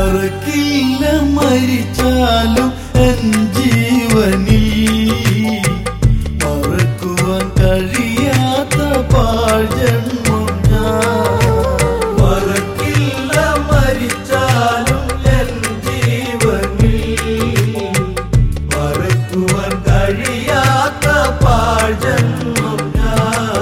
മറക്കില്ല മരിച്ചാലും എൻ ജീവനിൽ മറക്കുവാൻ കഴിയാത്ത പാഴ്ജന്മം ഞാൻ മറക്കില്ല മരിച്ചാലും എൻ ജീവനിൽ മറക്കുവാൻ കഴിയാത്ത പാഴ്ജന്മം ഞാൻ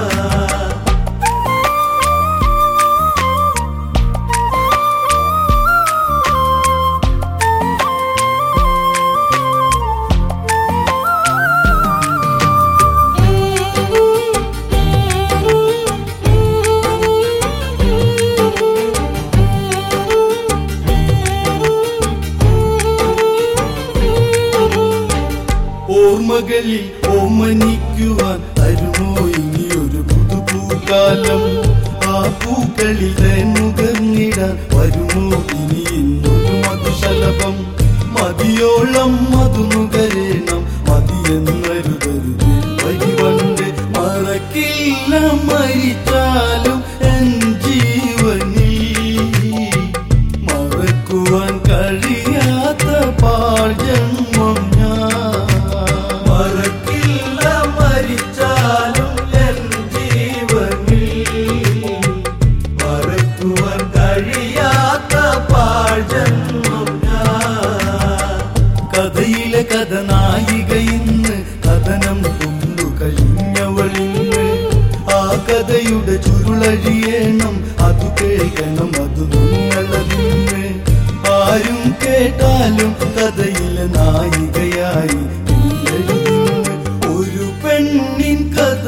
ഓർമ്മകളിൽ ഓമനിക്കുവാൻ തരുമോ ഇനിയൊരു പുതുപൂക്കാലം ആ പൂക്കളിൽ തേനുകർന്നിടാൻ വരുമോ ഇനി ഇന്നൊരു മധുശലഭം മതിയോളം മധുനുകരേണം മതിയെന്നരുതരുത് വരിവണ്ട് മറക്കില്ല മരിച്ചാലും എൻ ജീവനിൽ മറക്കുവാൻ കഴിയാത്ത പാഴ്ജന്മം ഞാൻ മറക്കില്ല മരിച്ചാലും എൻ ജീവനിൽ മറക്കുവാൻ കഴിയാത്ത പാഴ്ജന്മം ഞാൻ കഥയിലെ കഥ നായിക ഇന്ന് കഥനം കൊണ്ടു കഴിഞ്ഞവളിന്ന് ആ കഥയുടെ ചുരുളഴിയണം അത് കേൾക്കണം അത് നിങ്ങളതിന്ന് ആരും കേട്ടാലും കഥയിലെ നായികയായി എഴുതുന്നു ഒരു പെണ്ണിൻ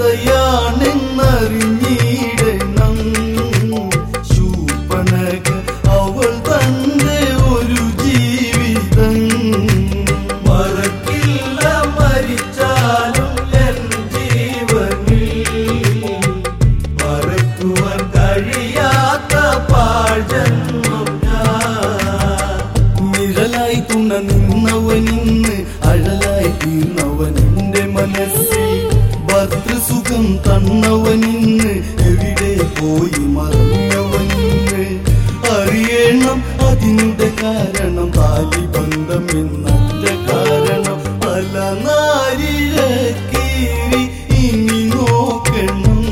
കഥയാണെന്നറിഞ്ഞിടണം ശൂർപ്പണഖ അവൾ തന്റെ ഒരു ജീവിതം മറക്കില്ല മരിച്ചാലും എൻ ജീവനിൽ മറക്കുവാൻ കഴിയാത്ത പാഴ്ജന്മം ഞാൻ നിഴലായി തുണ നിന്നവനിന്ന് അഴലായി തീർന്നവൻ എന്റെ മനസ്സിൽ ഭദ്രസുഖം തന്നവനിന്ന് എവിടെ പോയി മറഞ്ഞവനിന്ന് അറിയണം അതിനുടെ കാരണം താലി ബന്ധം എന്നറ്റ കാരണം പല നാരിഴക്കീറി ഇനി നോക്കണം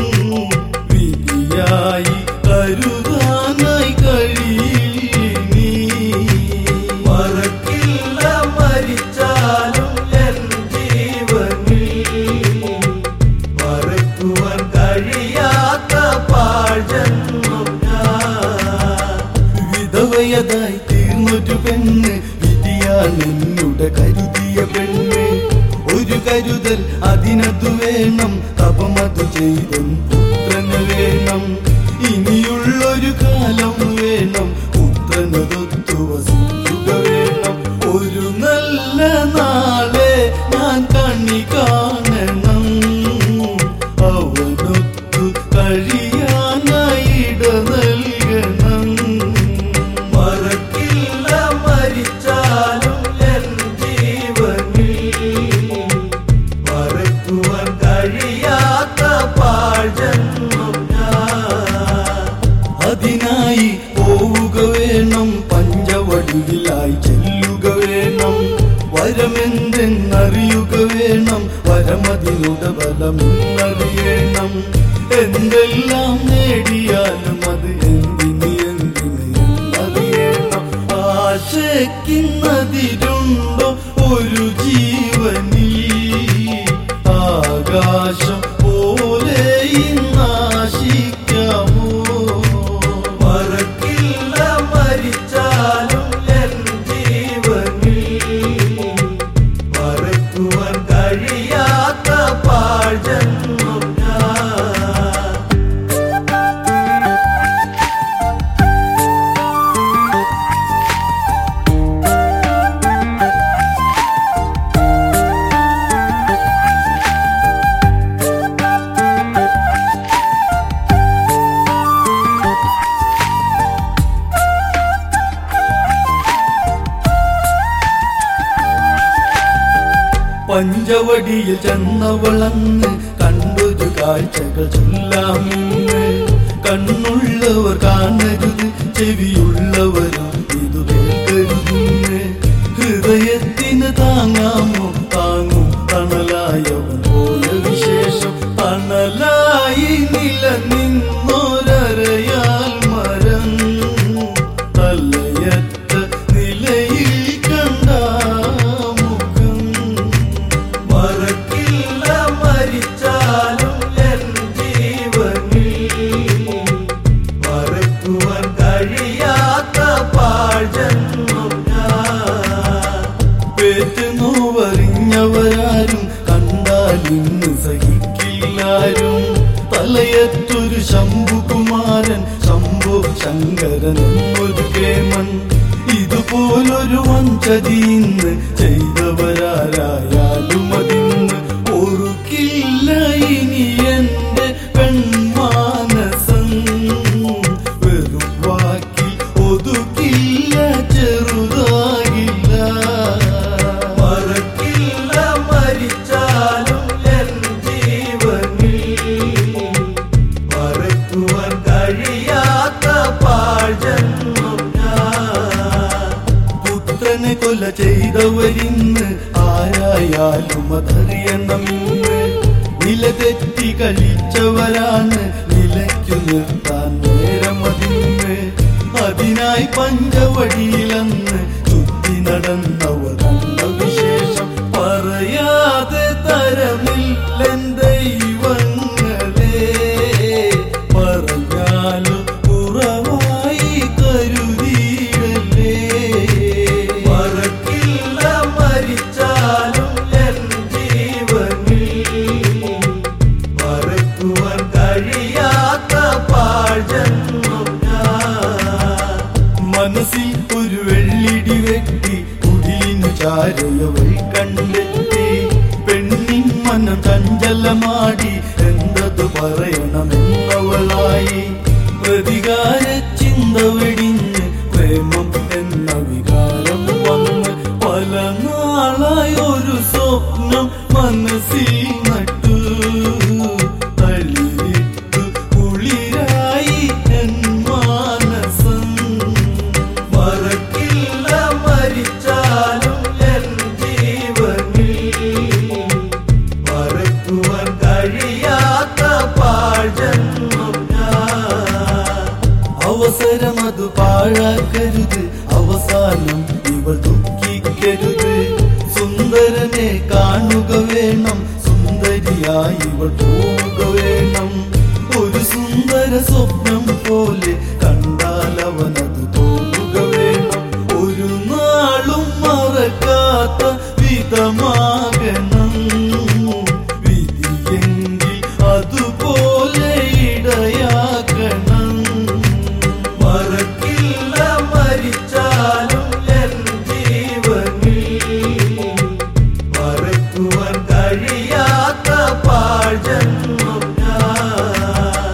വിധിയായി കരുതാനായി കഴിയിനി മറക്കില്ല മരിച്ചാലും എൻ ജീവനിൽ മറക്കുവാൻ കഴിയാത്ത പാഴ്ജന്മം ഞാൻ വിധവയതായി തീർന്നൊരു പെണ്ണ് വിധിയാണ് എന്നുടെ കരുതിയ പെണ്ണ് ഒരു കരുതൽ അതിനതു വേണം തപമതു ചെയ്തൻ പുത്രന് വേണം ഇനിയുള്ളൊരു കാലം വേണം പുത്രനതൊത്തു വസിക്കുക വേണം ഒരു നല്ല നാളെ ഞാൻ കണ്ണി കാണണം അവനൊത്തു കഴിയാനായിട നൽകണം മറക്കില്ല മരിച്ചാലും എൻ ജീവനിൽ മറക്കുവാൻ കഴിയാത്ത പാഴ്ജന്മം ഞാൻ അതിനായി പോവുക വേണം പഞ്ചവടിയിലായി ചെല്ലുക വേണം വരമെന്തെന്നറിയുക വേണം വരമതിനുടെ ബലമെന്നറിയണം എന്തെല്ലാം നേടിയാലും അത് എന്തിന് എന്തിന് എന്നറിയണം ആശയ്ക്കുന്നതിരുണ്ടോ ഒരു ജീവനിൽ ആകാശം പോലെ ഇന്നാശിക്കാമോ മറക്കില്ല മരിച്ചാലും എൻ ജീവനിൽ മറക്കുവാൻ കഴിയാത്ത പാഴ്ജന്മം ഞാൻ പഞ്ചവടിയിൽ ചെന്നവളന്ന് കണ്ടൊരു കാഴ്ചകൾ ചൊല്ലാമെന്ന് കണ്ണുള്ളവർ കാണരുത് ചെവിയുള്ളവരും ഇത് വേണം പെറ്റൊരു ശംഭുകുമാരൻ ശംഭു ശങ്കരൻ എന്നൊരു കേമൻ ഇതുപോലൊരു വഞ്ചതിന്ന് ചെയ്തവരാരായാലും അതിന്ന് ഓർക്കില്ല ഇനി എന്റെ പെൺമാനസം വെറും വാക്കിൽ ഒതുക്കില്ല ചെറുതാകില്ല മറക്കില്ല മരിച്ചാലും എൻ ജീവനിൽ മറക്കുവാൻ കഴിയാത്ത പാഴ്ജന്മം ഞാൻ പുത്രനെ കൊല ചെയ്തവരിന്ന് ആരായാലും അതറിയണം ഇന്ന് നില തെറ്റി കളിച്ചവരാണ് നിലയ്ക്കു നിർത്താൻ നേരമതിന്ന് അതിനായി പഞ്ചവടിയിലന്ന് ചുറ്റി നടന്നവർ കണ്ട വിശേഷം പറയാതെ തരമില്ലൻ ദൈവങ്ങളെ പറഞ്ഞാലു കുറവായി കരുതിയിടല്ലേ മറക്കില്ല മരിച്ചാലും എൻ ജീവനിൽ മറക്കുവാൻ കഴിയാത്ത പാഴ്ജന്മം ഞാൻ മനസ്സിൽ ഒരു വെള്ളിടി വെട്ടി കുടിലിനു ചാരയവൾ കണ്ടെത്തി പെണ്ണിൻ മനം ചഞ്ചലമാടി എന്തതു പറയണമെന്നവളായി പ്രതികാര ചിന്ത വെടിഞ്ഞ് പ്രേമം എന്ന വികാരം വന്ന് പല നാളായി ഒരു സ്വപ്നം മനസ്സിൽ നട്ടു തളിരിട്ടു കുളിരായി എൻ മാനസം മറക്കില്ല മരിച്ചാലും എൻ ജീവനിൽ മറക്കുവാൻ കഴിയാത്ത പാഴ്ജന്മം ഞാൻ അവസരം അത് പാഴാക്കരുത് അവസാനം ഇവൾ ദുഃഖിക്കരുത് സുന്ദരനെ കാണുക വേണം സുന്ദരിയായി ഇവൾ പോവുക വേണം ഒരു സുന്ദര സ്വപ്നം പോലെ കണ്ടാൽ അവനത് തോന്നുക വേണം ഒരു നാളും മറക്കാത്ത വിധമാകണം വിധിയെങ്കിൽ അതുപോലെ ഇടയാക്കണം മറക്കില്ല മരിച്ചാലും എൻ ജീവനിൽ മറക്കുവാൻ കഴിയാത്ത പാഴ്ജന്മം ഞാൻ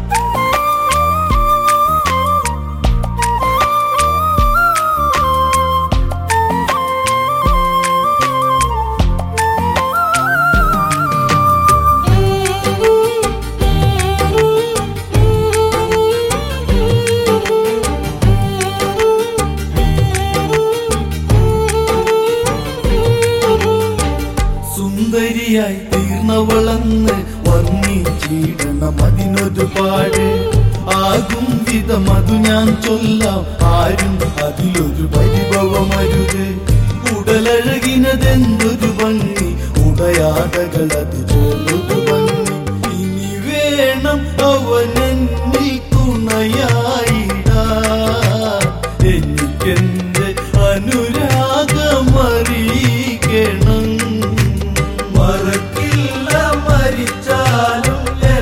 സുന്ദരിയായി തീർന്നവളന്ന് വർണ്ണിച്ചിടണം അതിനൊരു പാട് ആകും വിധം അതു ഞാൻ ചൊല്ലാം ആരും അതിലൊരു പരിഭവമരുത് ഉടലഴകിനതെന്തൊരു ഭംഗി ഉടയാടകൾ അത് ചോലൊരു ഭംഗി ഇനി വേണം അവനെന്നിൽ തുണയായിടാ എനിക്കെന്റെ അനുരാഗമറിയിക്കണം മറക്കില്ല മരിച്ചാലും എൻ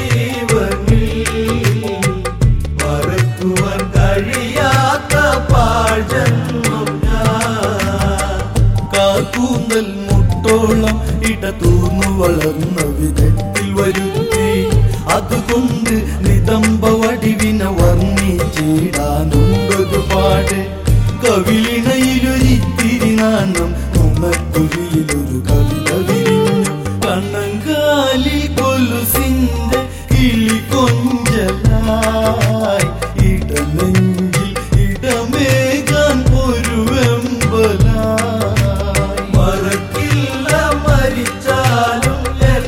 ജീവനിൽ മറക്കുവാൻ കഴിയാത്ത പാഴ്ജന്മം ഞാൻ കാക്കൂന്തൽ മുട്ടോളം ഇടതൂർന്നു വളർന്ന വിധത്തിൽ വരുത്തി അതുകൊണ്ട് നിതംബ വടിവിന വർണ്ണിച്ചിടാനുണ്ടൊരു പാട് കവിളിണയിലൊരിത്തിരി നാണം നുണക്കുരിയിലൊരു കവിത വിരിഞ്ഞു കണ്ണങ്കാലിൽ കൊലുസിന്റെ കിളി കൊഞ്ചലായി ഇടനെഞ്ചിൽ ഇടമേകാൻ ഒരു വെമ്പലായി മറക്കില്ല മരിച്ചാലും എൻ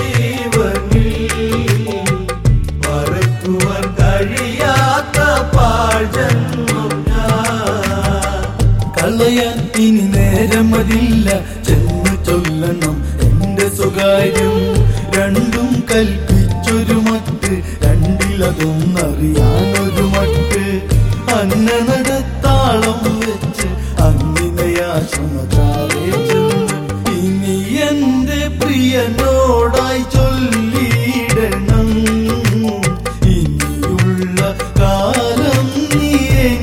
ജീവനിൽ മറക്കുവാൻ കഴിയാത്ത പാഴ്ജന്മം ഞാൻ കളയാൻ ഇനി നേരമതില്ല ചെന്ന് ചൊല്ലണം എന്റെ സ്വകാര്യം രണ്ടും കൽപ്പിച്ചൊരു മട്ട് രണ്ടിലതൊന്നറിയാനൊരു മട്ട് അന്ന നടത്താളം വെച്ച് അങ്ങിനെയാശ്രമകാരെ ചെന്ന് ഇനി എന്റെ പ്രിയനോടായി ചൊല്ലിയിടണം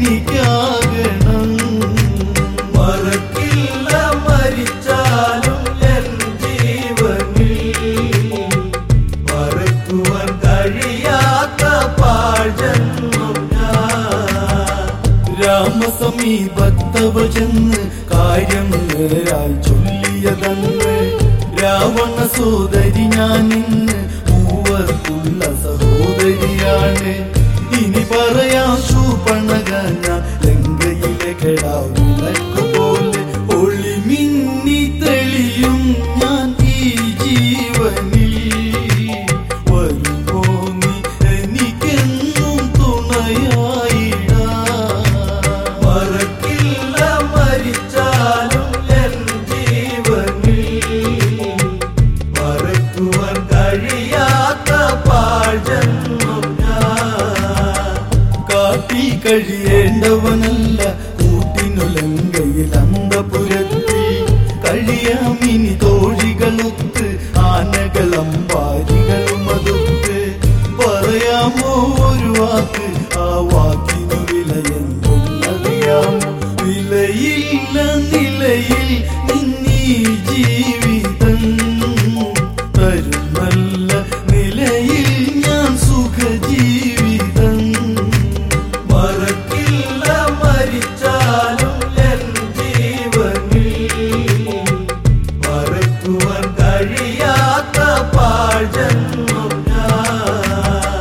എനിക്കാകണം മറക്കില്ല മരിച്ചാലും എൻ ജീവനിൽ മറക്കുവാൻ കഴിയാത്ത പാഴ്ജന്മം ഞാൻ രാമസമീപത്തവ ചെന്ന് കാര്യം നേരായി ചൊല്ലിയതന്ന് രാവണ സോദരി ഞാൻ ഇന്ന് മൂവർക്കുള്ള സഹോദരിയാണ് ഇനി പറയാം ശൂപണക ഞാൻ ലങ്കയിലെ കെടാവിളക്ക് പോലെ ഒളിമിന്നി തെളിയും ഞാൻ ഈ ജീവനിൽ വരുമോ നീ എനിക്കെന്നും തുണയായിടാ മറക്കില്ല മരിച്ചാലും എൻ ജീവനിൽ മറക്കുവാൻ കഴിയാത്ത പാഴ്ജന്മം ഞാൻ കാട്ടി കഴിയേണ്ടവനല്ല കൂട്ടിനു ലങ്കയിൽ അന്തപുരത്തിൽ കഴിയാമിനി തോഴികളൊത്ത് ആനകളമ്പാരികളും അതൊത്ത് പറയാമോ ഒരു വാക്ക് ആ വാക്കിനു വിലയെന്തെന്നറിയാമോ വിലയില്ല നിലയിൽ നിന്നീ ജീവിതം തരും നല്ല നിലയിൽ ഞാൻ സുഖജീവിതം മറക്കില്ല മരിച്ചാലും എൻ ജീവനിൽ മറക്കുവാൻ കഴിയാത്ത പാഴ്ജന്മം ഞാൻ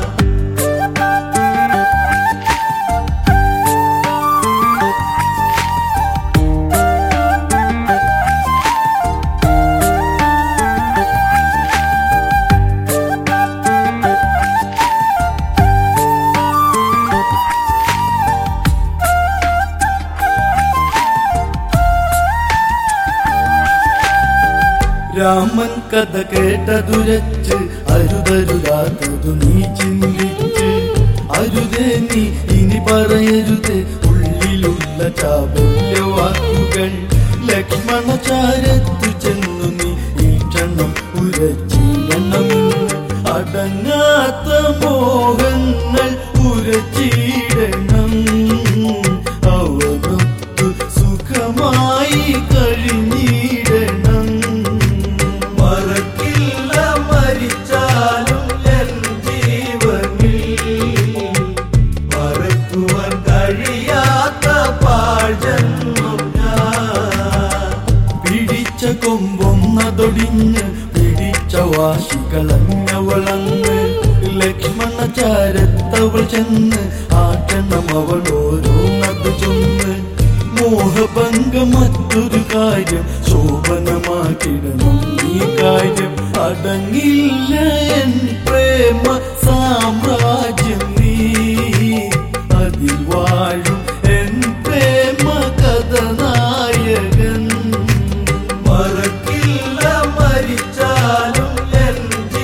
രാമൻ കഥ കേട്ടതുരച്ച് അരുതരുതാത്തതു നീ ചിന്തിച്ച് അരുതേ നീ ഇനി പറയരുത് ഉള്ളിലുള്ള ചാബല്യ വാക്കുകൾ ലക്ഷ്മണ ചാരത്തു ചെന്നു നീ ഈ ക്ഷണം ഉരച്ചിടണം അടങ്ങാത്ത മോഹങ്ങൾ ഉരച്ചിടണം അവരൊത്തു സുഖമായി കഴിഞ്ഞിടണം മറക്കില്ല മരിച്ചാലും എൻ ജീവനിൽ മറക്കുവാൻ കഴിയാത്ത പാഴ്ജന്മം ഞാൻ പിടിച്ച കൊമ്പൊന്നതൊടിഞ്ഞ് പിടിച്ച വാശികളഞ്ഞവളങ്ങ് ലക്ഷ്മണ ചാരത്തവൾ ചെന്ന് ആട്ടണം അവൾ ഓരോന്നത് ചൊന്ന് മോഹഭംഗം മറ്റൊരു കാര്യം ശോഭനമാക്കിടണം ഈ കാര്യം അടങ്ങില്ല എൻ പ്രേമ സാമ്രാജ്യം നീ അതിൽ വാഴും എൻ പ്രേമ കഥനായകൻ മറക്കില്ല മരിച്ചാലും എൻ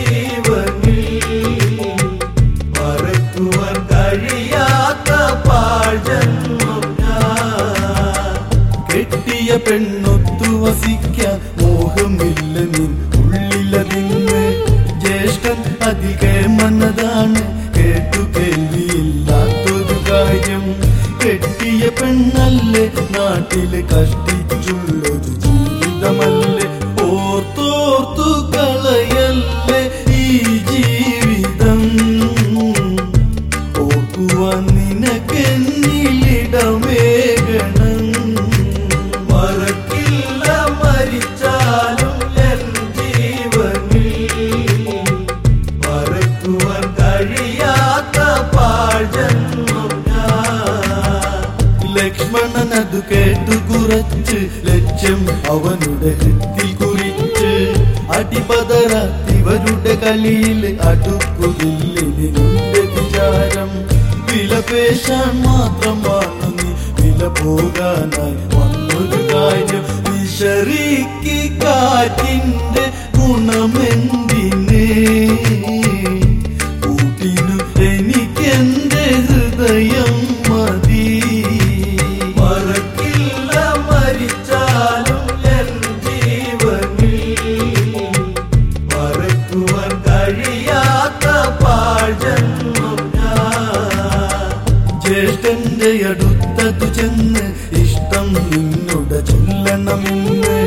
ജീവനിൽ മറക്കുവാൻ കഴിയാത്ത പാഴ്ജന്മം ഞാൻ കെട്ടിയ പെണ്ണൊത്തു വസിക്കാൻ മോഹമില്ല നിൻ ഉള്ളിലതിന്ന് ജ്യേഷ്ഠൻ അധികെ മനതാണ് കേട്ടു കേൾവിയില്ലാത്തൊരു കാര്യം കെട്ടിയ പെണ്ണല്ലേ നാട്ടില് കഷ്ടിച്ചുള്ളൊരു ജീവിതമല്ലേ ഓർത്തോർത്തു കളയല്ലേ ഈ ജീവിതം ഓർക്കുവാൻ നിനക്കെന്നിലിടമേകണം മറക്കില്ല മരിച്ചാലും എൻ ജീവനിൽ മറക്കുവാൻ കഴിയാത്ത പാഴ്ജന്മം ഞാൻ ലക്ഷ്മണനതു കേട്ടു കുറച്ച് ലക്ഷ്യം അവനുടെ ഹൃത്തിൽ കുറിച്ച് അടിപതറാത്തിവരുടെ കളിയിൽ അടുക്കുകില്ലിന്റെ വിചാരം വിലപേശാൻ മാത്രമാണ് നീ വില പോകാനായി വന്നൊരു കാര്യം വിശറിക്ക് കാറ്റിന്റെ ഗുണമെന്തിനേ കൂട്ടിനു എനിക്കെന്റെ ഹൃദയം മതി മറക്കില്ല മരിച്ചാലും എൻ ജീവനിൽ മറക്കുവാൻ കഴിയാത്ത പാഴ്ജന്മം ഞാൻ ജ്യേഷ്ഠന്റെ അടുത്ത അടുത്തതു ചെന്ന് ഇഷ്ടം നിന്നോട് ചൊല്ലണമെന്ന്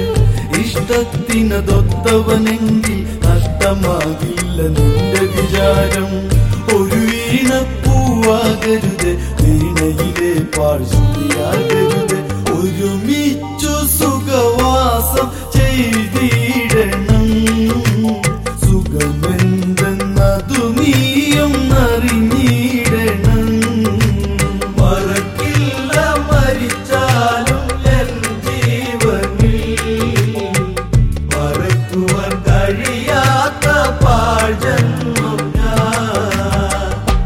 ഇഷ്ടത്തിനതൊത്തവനെങ്കിൽ നഷ്ടമാകില്ല നിന്റെ വിചാരം ഒരു വീണപ്പൂവാകരുത് വീണയിലെ പാഴ്ചുതിയാകരുത് ഒരുമിച്ചു സുഖവാസം ചെയ്തിടണം സുഖമെന്തെന്നതു നീയും അറിഞ്ഞിടണം മറക്കില്ല മരിച്ചാലും എൻ ജീവനിൽ മറക്കുവാൻ കഴിയാത്ത പാഴ്ജന്മം ഞാൻ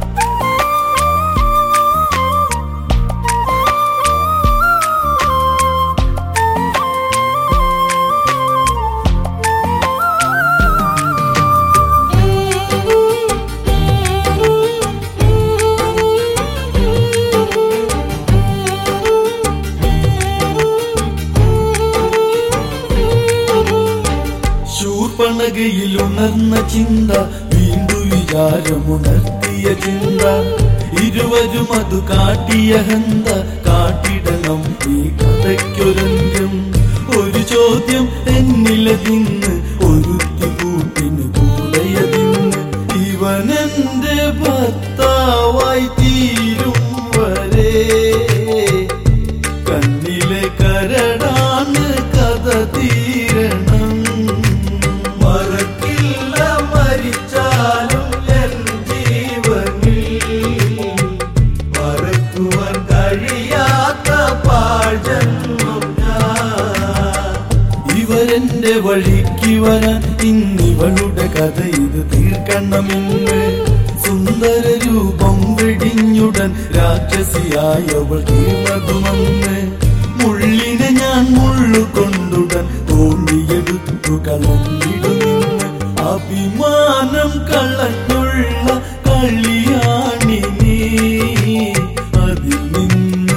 ശൂർപ്പണകയിൽ ഉണർന്ന ചിന്ത വീണ്ടു വിചാരമുണർത്തിയ ചിന്ത ഇരുവരും അത് കാട്ടിയ ഹന്ത കാട്ടിടണം ഈ കഥയ്ക്കൊരന്ത്യം ഒരു ചോദ്യം എന്നിലതിന്ന് ഒരുത്തി കൂട്ടിന് കൂടെയതിന്ന് ഇവനെന്റെ ഭർത്താവായി തീരും വരെ കണ്ണിലെ കരടാണ് കഥ തീരണം മറക്കില്ല മരിച്ചാലും എൻ ജീവനിൽ മറക്കുവാൻ കഴിയാത്ത പാഴ്ജന്മം ഞാൻ ഇവരെന്റെ വഴിക്ക് വരാൻ ഇന്നിവളുടെ കഥ ഇത് തീർക്കണമെന്ന് സുന്ദര രൂപം വെടിഞ്ഞുടൻ രാക്ഷസിയായവൾ തീർന്നതുമെന്ന് മുള്ളിനെ ഞാൻ മുള്ളുകൊണ്ടുടൻ തോണ്ടിയെടുത്തു കളഞ്ഞിടുമെന്ന് അഭിമാനം കളഞ്ഞുള്ള കളിയാണിനി അതിൽ നിന്ന്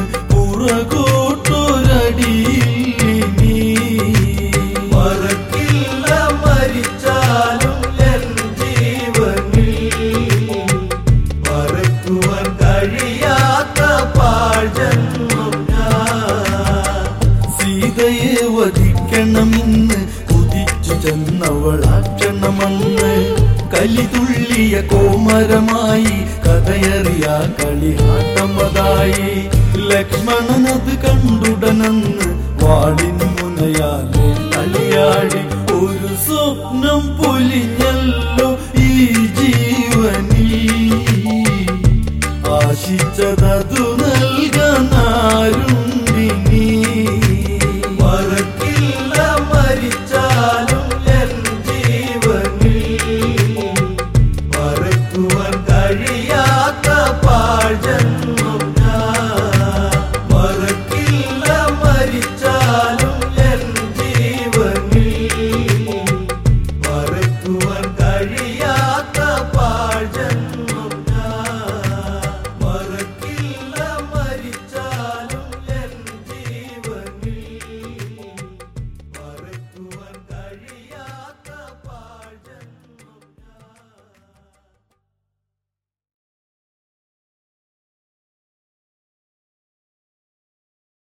പുറകോട്ടൊരടിയിലിനി മറക്കില്ല മരിച്ചാലും എൻ ജീവനിൽ മറക്കുവാൻ കഴിയാത്ത പാഴ്ജന്മം ഞാൻ സീതയെ വധിക്കണമെന്ന് കുതിച്ചു ചെന്നവളാക്ഷണമെന്ന് കലിതുള്ളിയ കോമരമായി കഥയറിയ കളിയാട്ടമതായി ലക്ഷ്മണനത് കണ്ടുടനെന്ന് വാളിൻ മുനയാലെ കളിയാടി ഒരു സ്വപ്നം പൊലിഞ്ഞല്ലോ